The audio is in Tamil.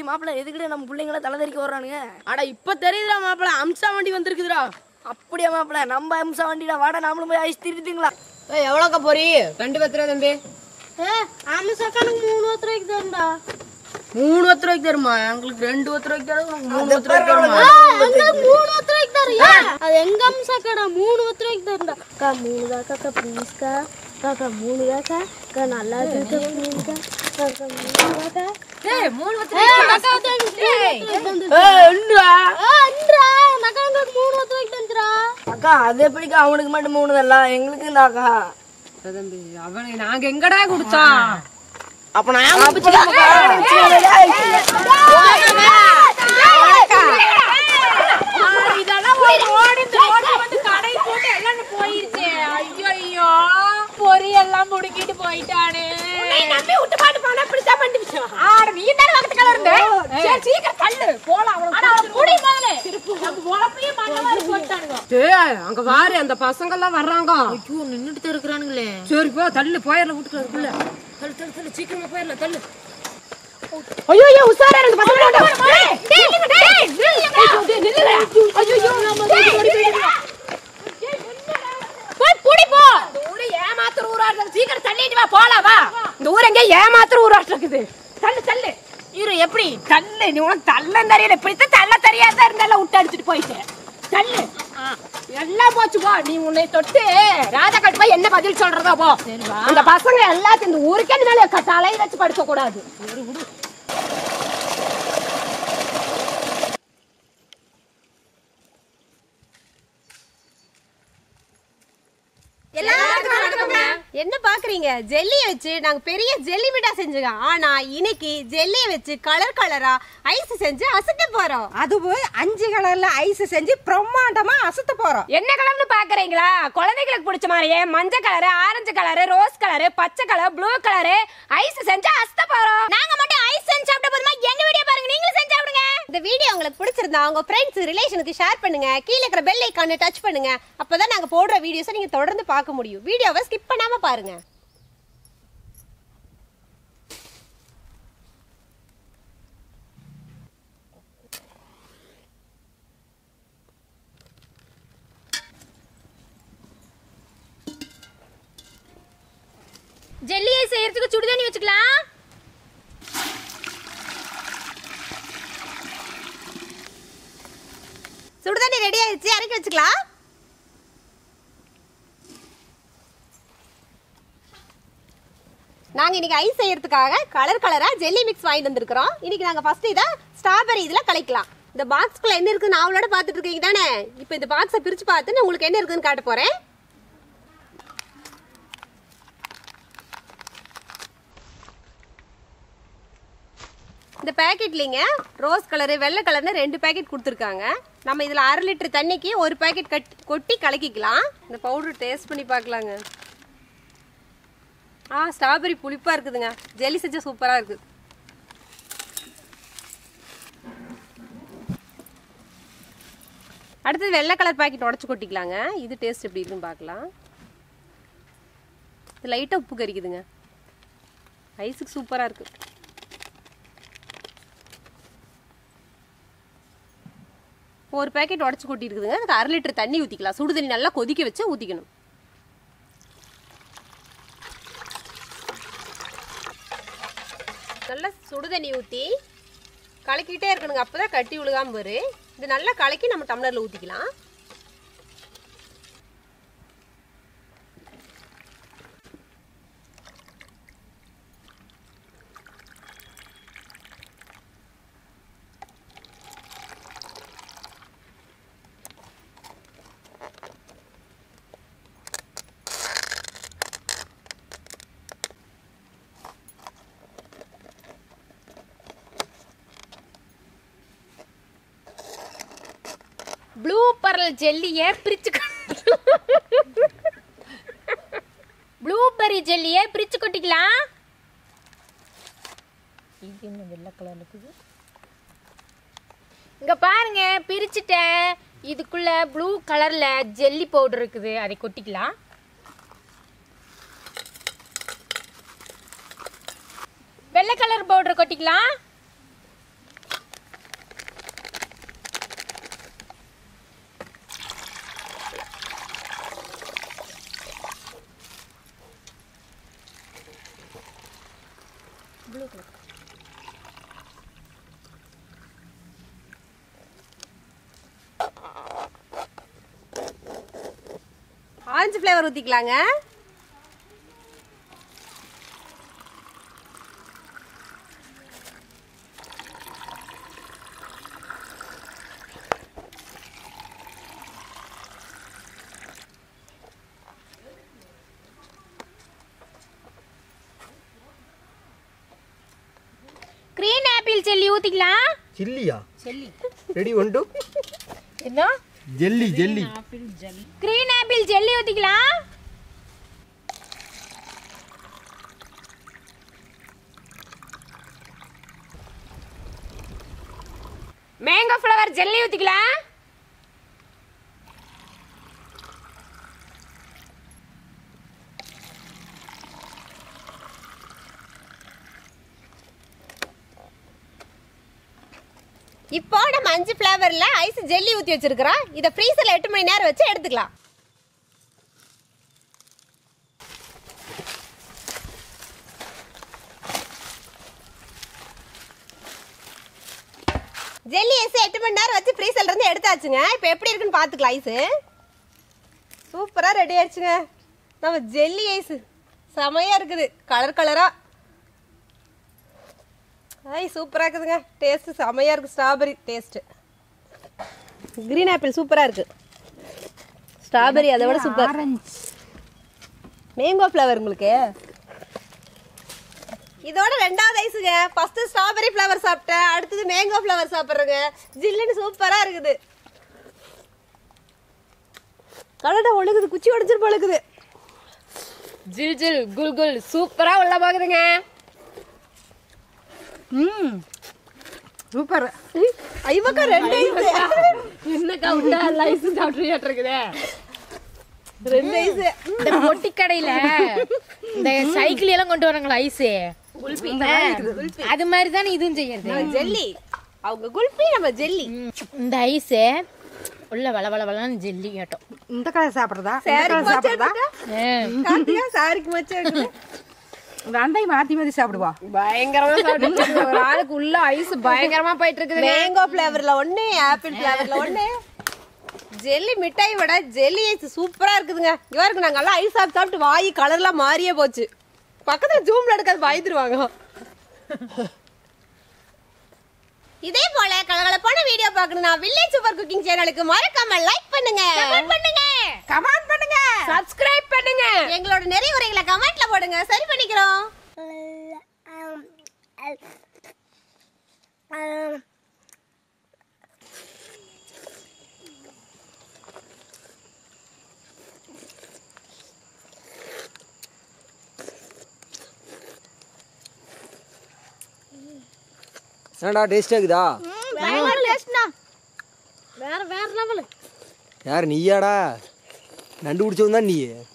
மாப்பிள்ள எதுக்கிட்ட நம்ம பிள்ளைங்கள தலை தெறிக்க வர்றானுங்க அட இப்ப தெரியுதுடா மாப்பிள அம்சா வண்டி வந்திருக்குதுடா அப்படியா மாப்பிள்ள நம்ம அம்சா வண்டிடா வாடா நாமளும் போய் ஐஸ் திருட்டுங்களா ஏய் எவ்வளோக்கா போறி ரெண்டு பத்து ரூபா தம்பி அம்சக்கானுக்கு மூணு பத்து ரூபாய்க்கு தருண்டா மூணு பத்து ரூபாய்க்கு தருமா எங்களுக்கு ரெண்டு பத்து ரூபாய்க்கு தரும் உனக்கு மூணு பத்து ரூபாய்க்கு தருமா எங்களுக்கு மூணு பத்து ரூபாய்க்கு தரியா அது எங்க அம்சக்காடா மூணு பத்து ரூபாய்க்கு தருண்டா அக்கா மூணு தாக்கா அக்கா ப்ளீஸ்க்கா அக்கா மூணு தாக்கா அக்கா நல்லா இருக்கு ப்ளீஸ்க்கா அக்கா மூணு தாக்கா ஏய் மூணு பத்து மூணு பத்து ரூபாய்க்கு தந்துடா அக்கா அது எப்படிக்கா அவனுக்கு மட்டும் மூணு தரல எங்களுக்கு இந்த அக்கா தம்பி அவனுக்கு நாங்க எங்கடா குடிச்சோம் அப்ப நான் இதெல்லாம் ஒரு ஓடி இந்த ஓடி வந்து கடை போட்டு எல்லாம் போயிருச்சு ஐயோ ஐயோ பொரி எல்லாம் முடுக்கிட்டு போயிட்டானே நம்பி விட்டு பாட்டு போனா இப்படிதான் பண்ணிச்சு ஆட நீ தானே பக்கத்துல இருந்த சரி சீக்கிரம் தள்ளு போலாம் ஆனா அவன் புடி முதல்ல நம்ம உழப்பையும் மண்ண மாதிரி போட்டானுங்க ஏய் அங்க பாரு அந்த பசங்க எல்லாம் வர்றாங்க ஐயோ நின்னுட்டு இருக்கிறானுங்களே சரி போ தள்ளு போயிடல வீட்டுக்கு அதுக்குள்ள தள்ளு தள்ளு தள்ளு சீக்கிரமா போயிடல தள்ளு ஐயோ ஐயோ உசாரா இருக்கு பசங்க டேய் டேய் நில்லுடா ஐயோ நம்ம போய் புடி போ இந்த ஊரு ஏமாத்துற ஊரா இருக்கு சீக்கிரம் தள்ளிட்டு வா போலாம் வா இந்த ஊர் எங்க ஏமாத்துற ஊரா இருக்குது தள்ளு தள்ளு இரு எப்படி தள்ளு நீ உனக்கு தள்ள தெரியல இப்படித்தான் தள்ள தெரியாத இருந்தால விட்டு அடிச்சிட்டு போயிட்டு தள்ளு எல்லாம் போச்சு போ நீ உன்னை தொட்டு ராஜா கட்டு போய் என்ன பதில் சொல்றதோ போ அந்த பசங்க எல்லாத்தையும் இந்த ஊருக்கே மேல தலையை வச்சு படுக்க கூடாது என்ன பாக்குறீங்க ஜெல்லிய வச்சு நாங்க பெரிய ஜெல்லி மிட்டா செஞ்சுக்கோம் ஆனா இன்னைக்கு ஜெல்லிய வச்சு கலர் கலரா ஐஸ் செஞ்சு அசத்த போறோம் அதுவும் அஞ்சு கலர்ல ஐஸ் செஞ்சு பிரம்மாண்டமா அசத்த போறோம் என்ன கலர்னு பாக்குறீங்களா குழந்தைகளுக்கு பிடிச்ச மாதிரியே மஞ்சள் colour orange colour rose colour பச்சை கலர் ப்ளூ கலரு ஐஸ் செஞ்சு அஸ்த போறோம் நாங்க மட்டும் ஐஸ் செஞ்சு சாப்பிட்ட போதுமா எங்க வீடியோ பாருங்க நீங்களும் செஞ்சு சாப்பிடுங்க இந்த வீடியோ உங்களுக்கு பிடிச்சிருந்தா உங்க ஃப்ரெண்ட்ஸ் ரிலேஷனுக்கு ஷேர் பண்ணுங்க கீழே இருக்கிற பெல் ஐக்கானை டச் பண்ணுங்க அப்பதான் நாங்க போடுற வீடியோஸை நீங்க தொடர்ந்து பார்க்க முடியும் வீடியோவை ஸ்கிப் பண்ணாம பாருங்க ஜெல்லியை செய்யறதுக்கு சுடுதண்ணி வச்சுக்கலாம் சுடுதண்ணி ரெடி ஆயிடுச்சு இறக்கி வச்சுக்கலாம் நாங்க இன்னைக்கு ஐஸ் செய்யறதுக்காக கலர் கலரா ஜெல்லி மிக்ஸ் வாங்கிட்டு வந்திருக்கிறோம் இன்னைக்கு நாங்க ஃபர்ஸ்ட் இத ஸ்ட்ராபெரி இதுல கலக்கலாம் இந்த பாக்ஸ்க்குள்ள என்ன இருக்குன்னு அவளோட பாத்துட்டு இருக்கீங்க தானே இப்போ இந்த பாக்ஸை பிரிச்சு பார்த்து நான் உங்களுக்கு என்ன இருக்குன்னு காட்ட போறேன் இந்த பேக்கெட்லிங்க ரோஸ் கலரு வெள்ளை கலர்னு ரெண்டு பேக்கெட் கொடுத்துருக்காங்க நம்ம இதில் அரை லிட்டர் தண்ணிக்கு ஒரு பேக்கெட் கட் கொட்டி கலக்கிக்கலாம் இந்த பவுடர் டேஸ்ட் பண்ணி பார்க்கலாங்க ஆ ஸ்ட்ராபெரி புளிப்பாக இருக்குதுங்க ஜெல்லி செஞ்சா சூப்பராக இருக்குது அடுத்தது வெள்ளை கலர் பாக்கெட் உடச்சி கொட்டிக்கலாங்க இது டேஸ்ட் எப்படி இருக்குன்னு பார்க்கலாம் இது லைட்டாக உப்பு கறிக்குதுங்க ஐஸுக்கு சூப்பராக இருக்குது ஒரு பேக்கெட் உடச்சி கொட்டி இருக்குதுங்க அதுக்கு அரை லிட்டர் தண்ணி ஊற்றிக்கலாம் சுடு தண்ணி நல்லா கொதிக்க வச்சு ஊற்றிக்கணும் நல்லா சுடு தண்ணி ஊற்றி கலக்கிட்டே இருக்கணுங்க அப்போ தான் கட்டி விழுகாம வரும் இது நல்லா கலக்கி நம்ம டம்ளரில் ஊற்றிக்கலாம் ப்ளூ பரல் ஜெல்லியை பிரிச்சு ப்ளூபெர்ரி ஜெல்லியை பிரிச்சு கொட்டிக்கலாம் இது என்ன வெள்ளை கலர் இருக்குது இங்க பாருங்க பிரிச்சுட்டேன் இதுக்குள்ள ப்ளூ கலர்ல ஜெல்லி பவுடர் இருக்குது அதை கொட்டிக்கலாம் வெள்ளை கலர் பவுடர் கொட்டிக்கலாம் ஆரஞ்சு ஃப்ளேவர் ஊற்றிக்கலாங்க கிரீன் ஆப்பிள் செல்லி ஊத்திக்கலாம் சில்லியா ரெடி ஒன் டூ என்ன jelly jelly green apple jelly ஊத்திக்கலாம் மேங்கோ ஃப்ளவர் ஜெல்லி ஊத்திக்கலாம் இப்போ நம்ம அஞ்சு ஃப்ளேவர்ல ஐஸ் ஜெல்லி ஊற்றி வச்சிருக்கிறோம் இதை ஃப்ரீசரில் எட்டு மணி நேரம் வச்சு எடுத்துக்கலாம் ஜெல்லி ஐஸ் எட்டு மணி நேரம் வச்சு ஃப்ரீசர்ல இருந்து எடுத்தாச்சுங்க இப்போ எப்படி இருக்குன்னு பார்த்துக்கலாம் ஐஸு சூப்பராக ரெடி ஆயிடுச்சுங்க நம்ம ஜெல்லி ஐஸ் செமையாக இருக்குது கலர் கலராக ஐ சூப்பராக இருக்குதுங்க டேஸ்ட்டு செமையாக இருக்குது ஸ்ட்ராபெரி டேஸ்ட்டு க்ரீன் ஆப்பிள் சூப்பராக இருக்குது ஸ்ட்ராபெரி அதை விட சூப்பர் மேங்கோ ஃப்ளவர் உங்களுக்கு இதோட ரெண்டாவது ஐஸுங்க ஃபர்ஸ்ட் ஸ்ட்ராபெரி ஃப்ளவர் சாப்பிட்டேன் அடுத்தது மேங்கோ ஃப்ளவர் சாப்பிட்றேங்க ஜில்லுன்னு சூப்பராக இருக்குது கடடா ஒழுகுது குச்சி உடஞ்சிரு பழகுது ஜில் ஜில் குல் குல் சூப்பரா உள்ள போகுதுங்க சூப்பர் ஐவக்கா ரெண்டு ஐஸு என்னக்கா விட்டா லைஸ் சாப்பிட்டு இருக்குதே ரெண்டு ஐஸு இந்த பொட்டி கடையில இந்த சைக்கிள் எல்லாம் கொண்டு வராங்களா ஐஸ் அது மாதிரி தானே இதுவும் செய்யறது ஜெல்லி அவங்க குல்பி நம்ம ஜெல்லி இந்த ஐஸ் உள்ள வள வள வளன்னு ஜெல்லி கேட்டோம் இந்த கலர் சாப்பிட்றதா சாரி சாப்பிட்றதா கார்த்திகா சாரிக்கு மச்சம் இருக்குது இந்த அண்டை மாற்றி மாற்றி சாப்பிடுவா பயங்கரமா சாப்பிட்டு ஒரு ஆளுக்கு உள்ள ஐஸ் பயங்கரமா போயிட்டு இருக்குது மேங்கோ ஃப்ளேவர்ல ஒண்ணு ஆப்பிள் ஃப்ளேவர்ல ஒண்ணு ஜெல்லி மிட்டாய் விட ஜெல்லி ஐஸ் சூப்பரா இருக்குதுங்க இவா இருக்கு நாங்க எல்லாம் ஐஸ் சாப்பிட்டு சாப்பிட்டு வாய் கலர்லாம் மாறியே போச்சு பக்கத்துல ஜூம்ல எடுக்காது பயந்துருவாங்க இதே போல கலகலப்பான வீடியோ பார்க்கணும்னா வில்லேஜ் சூப்பர் குக்கிங் சேனலுக்கு மறக்காம லைக் பண்ணுங்க கமெண்ட் பண்ணுங்க கமெண்ட் பண்ணுங்க சப்ஸ்கிரைப் பண்ணுங்க எங்களோட நிறைய உரைகளை கமெண்ட்ல போடுங்க சரி பண்ணிக்கிறோம் என்னடா டேஸ்டாக இருக்குதா வேற வேற லெவல் யார் நீயாடா நண்டு பிடிச்சவன் தான் நீ